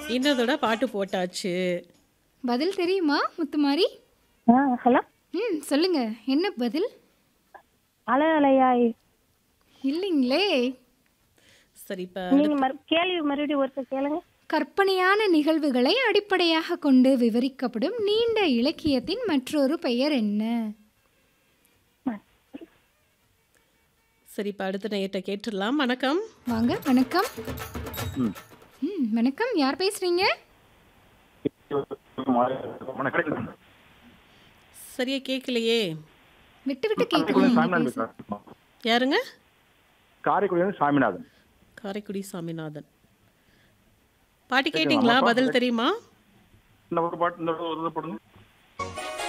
இன்னதோட பாட்டு போட்டாச்சு பதில் தெரியுமா முத்துமாரி ஆ ஹலோ ம் சொல்லுங்க என்ன பதில் அலை அலையாய் இல்லைங்களே சரி இப்போ நீங்க மறு கேள்வி மறுபடியும் ஒருத்தர் கேளுங்க கற்பனையான நிகழ்வுகளை அடிப்படையாக கொண்டு விவரிக்கப்படும் நீண்ட இலக்கியத்தின் மற்றொரு பெயர் என்ன சரி இப்போ அடுத்த நேயர்கிட்ட கேட்டுடலாம் வணக்கம் வாங்க வணக்கம் ம். ம் வணக்கம் யார் பேசுறீங்க வணக்கம். சரியா கேட்கலையே விட்டு விட்டு காரைக்குடியிலிருந்து கேட்கணும் சாமிநாதன் நீங்க பேச- பேசுறேன். யாருங்க காரைக்குடியிலிருந்து சாமிநாதன் காரைக்குடி சாமிநாதன் பாட்டு கேட்டிங்களா பதில் தெரியுமா இந்த ஒரு பாட்டு இந்த ஒரு இது போடுங்க